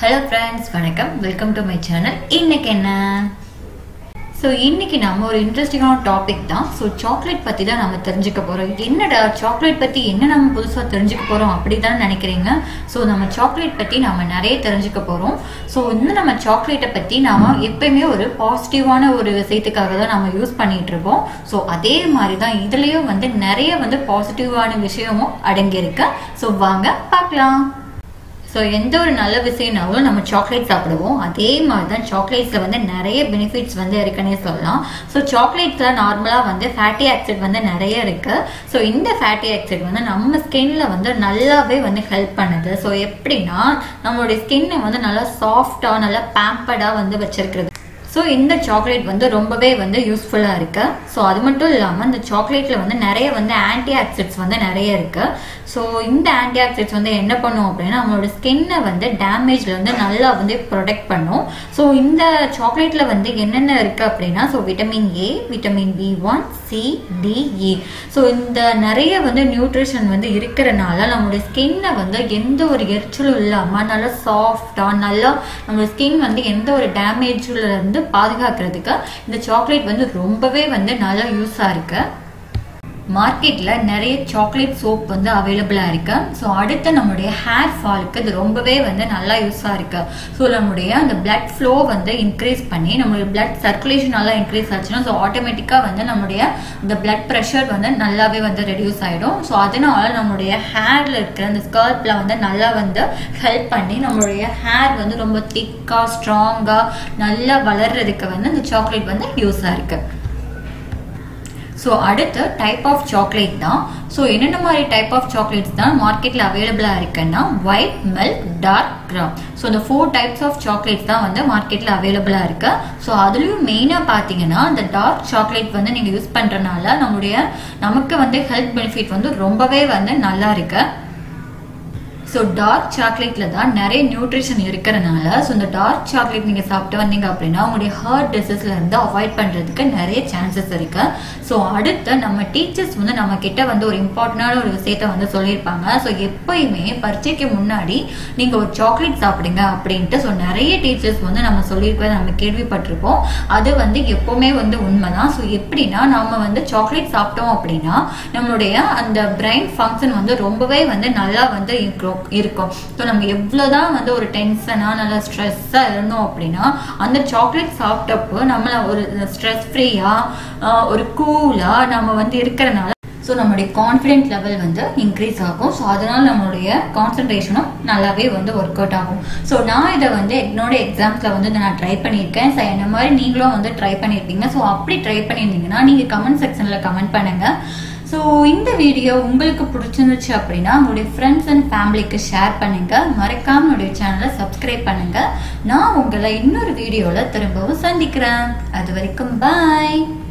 hello friends வணக்கம் welcome to my channel இன்னைக்கு என்ன ஸோ இன்னைக்கு நம்ம ஒரு இன்ட்ரெஸ்டிங்கான டாபிக் தான் ஸோ சாக்லேட் பற்றி தான் நம்ம தெரிஞ்சுக்க போகிறோம் என்னடா சாக்லேட் பற்றி என்ன நம்ம புதுசாக தெரிஞ்சுக்க போகிறோம் அப்படி தான் நினைக்கிறீங்க ஸோ நம்ம சாக்லேட் பற்றி நம்ம நிறைய தெரிஞ்சுக்க போகிறோம் ஸோ இந்த நம்ம சாக்லேட்டை பற்றி நாம எப்பயுமே ஒரு பாசிட்டிவான ஒரு விஷயத்துக்காக தான் நம்ம யூஸ் பண்ணிட்டு இருப்போம் ஸோ அதே மாதிரி தான் இதுலேயும் வந்து நிறைய வந்து பாசிட்டிவான விஷயமும் அடங்கியிருக்கு ஸோ வாங்க பார்க்கலாம் ஸோ எந்த ஒரு நல்ல விஷயம்னாலும் நம்ம சாக்லேட் சாப்பிடுவோம் அதே மாதிரி தான் சாக்லேட்ஸில் வந்து நிறைய பெனிஃபிட்ஸ் வந்து இருக்குன்னே சொல்லலாம் ஸோ சாக்லேட்ஸில் நார்மலாக வந்து ஃபேட்டி ஆக்சைட் வந்து நிறைய இருக்கு ஸோ இந்த ஃபேட்டி ஆக்சைட் வந்து நம்ம ஸ்கின்ல வந்து நல்லாவே வந்து ஹெல்ப் பண்ணுது ஸோ எப்படின்னா நம்மளுடைய ஸ்கின்னை வந்து நல்லா சாஃப்டாக நல்லா பேம்பர்டாக வந்து வச்சிருக்கிறது ஸோ இந்த சாக்லேட் வந்து ரொம்பவே வந்து யூஸ்ஃபுல்லாக இருக்கு ஸோ அது மட்டும் இல்லாமல் இந்த சாக்லேட்டில் வந்து நிறைய வந்து ஆன்டி ஆக்சிட்ஸ் வந்து நிறைய இருக்கு ஸோ இந்த ஆன்டி ஆக்சிட்ஸ் வந்து என்ன பண்ணும் அப்படின்னா நம்மளோட ஸ்கின்னை வந்து டேமேஜ்ல வந்து நல்லா வந்து ப்ரொடெக்ட் பண்ணும் ஸோ இந்த சாக்லேட்ல வந்து என்னென்ன இருக்கு அப்படின்னா so vitamin A vitamin B one C D E so இந்த நிறைய வந்து நியூட்ரிஷன் வந்து இருக்கிறனால நம்மளுடைய ஸ்கின்னை வந்து எந்த ஒரு எரிச்சலும் இல்லாமல் நல்லா சாஃப்டாக நல்லா நம்ம ஸ்கின் வந்து எந்த ஒரு டேமேஜ்ல இருந்து பாதுகாக்கிறதுக்கு இந்த சாக்லேட் வந்து ரொம்பவே வந்து நல்லா யூஸாக இருக்கு மார்க்கெட்டில் நிறைய சாக்லேட் சோப் வந்து அவைலபிளாக இருக்கு ஸோ அடுத்து நம்மளுடைய ஹேர் ஃபாலுக்கு இது ரொம்பவே வந்து நல்லா யூஸாக இருக்கு ஸோ நம்மளுடைய அந்த பிளட் ஃப்ளோ வந்து இன்க்ரீஸ் பண்ணி நம்மளுடைய பிளட் சர்க்குலேஷன் நல்லா இன்க்ரீஸ் ஆச்சுன்னா ஸோ ஆட்டோமேட்டிக்காக வந்து நம்மளுடைய இந்த பிளட் ப்ரெஷர் வந்து நல்லாவே வந்து ரெடியூஸ் ஆகிடும் ஸோ அதனால நம்மளுடைய ஹேரில் இருக்கிற அந்த ஸ்கர்ப்பில் வந்து நல்லா வந்து ஹெல்ப் பண்ணி நம்மளுடைய ஹேர் வந்து ரொம்ப திக்காக ஸ்ட்ராங்காக நல்லா வளர்றதுக்கு வந்து இந்த சாக்லேட் வந்து யூஸாக இருக்குது ஸோ அடுத்து டைப் ஆஃப் சாக்லேட் தான் ஸோ என்னென்ன மாதிரி டைப் ஆஃப் சாக்லேட்ஸ் தான் மார்க்கெட்டில் அவைலபிளாக இருக்குன்னா white milk dark brown so இந்த ஃபோர் டைப்ஸ் ஆஃப் சாக்லேட்ஸ் தான் வந்து மார்க்கெட்டில் அவைலபிளாக இருக்கு ஸோ அதுலேயும் மெயினாக பார்த்தீங்கன்னா இந்த டார்க் சாக்லேட் வந்து நீங்கள் யூஸ் பண்ணுறனால நம்முடைய நமக்கு வந்து ஹெல்த் பெனிஃபிட் வந்து ரொம்பவே வந்து நல்லா இருக்கு ஸோ டார்க் சாக்லேட்ல தான் நிறைய நியூட்ரிஷன் இருக்கிறனால ஸோ இந்த டார்க் சாக்லேட் நீங்கள் சாப்பிட்டு வந்தீங்க அப்படின்னா உங்களுடைய ஹார்ட் டிசீஸ்ல இருந்து அவாய்ட் பண்ணுறதுக்கு நிறைய சான்சஸ் இருக்கு ஸோ அடுத்து நம்ம டீச்சர்ஸ் வந்து நம்ம கிட்ட வந்து ஒரு இம்பார்ட்டண்டான ஒரு விஷயத்த வந்து சொல்லியிருப்பாங்க ஸோ எப்பயுமே பரீட்சைக்கு முன்னாடி நீங்கள் ஒரு சாக்லேட் சாப்பிடுங்க அப்படின்ட்டு ஸோ நிறைய டீச்சர்ஸ் வந்து நம்ம சொல்லியிருப்பதை நம்ம கேள்விப்பட்டிருப்போம் அது வந்து எப்பவுமே வந்து உண்மைதான் ஸோ எப்படின்னா நம்ம வந்து சாக்லேட் சாப்பிட்டோம் அப்படின்னா நம்மளுடைய அந்த பிரெயின் ஃபங்க்ஷன் வந்து ரொம்பவே வந்து நல்லா வந்து இருக்கிறோம் இருக்கும் ஸோ நம்ம எவ்வளோதான் வந்து ஒரு டென்ஷனாக நல்லா ஸ்ட்ரெஸ்ஸாக இருந்தோம் அப்படின்னா அந்த சாக்லேட் சாப்பிட்டப்போ நம்மளை ஒரு ஸ்ட்ரெஸ் ஃப்ரீயாக ஒரு கூலாக நம்ம வந்து இருக்கிறனால ஸோ நம்மளுடைய கான்ஃபிடென்ட் லெவல் வந்து இன்க்ரீஸ் ஆகும் ஸோ அதனால் நம்மளுடைய கான்சன்ட்ரேஷனும் நல்லாவே வந்து ஒர்க் அவுட் ஆகும் ஸோ நான் இதை வந்து என்னோட எக்ஸாம்ஸில் வந்து நான் ட்ரை பண்ணியிருக்கேன் ஸோ என்ன மாதிரி நீங்களும் வந்து ட்ரை பண்ணியிருப்பீங்க ஸோ அப்படி ட்ரை பண்ணியிருந்தீங்கன்னா நீங்கள் கமெண்ட் செக்ஷனில் கமெண்ட் பண்ணுங்கள் ஸோ இந்த வீடியோ உங்களுக்கு பிடிச்சிருந்துச்சு அப்படின்னா உங்களுடைய ஃப்ரெண்ட்ஸ் அண்ட் ஃபேமிலிக்கு ஷேர் பண்ணுங்க மறக்காம என்னுடைய சேனலை சப்ஸ்கிரைப் பண்ணுங்க நான் உங்களை இன்னொரு வீடியோவில் திரும்பவும் சந்திக்கிறேன் அது வரைக்கும் பாய்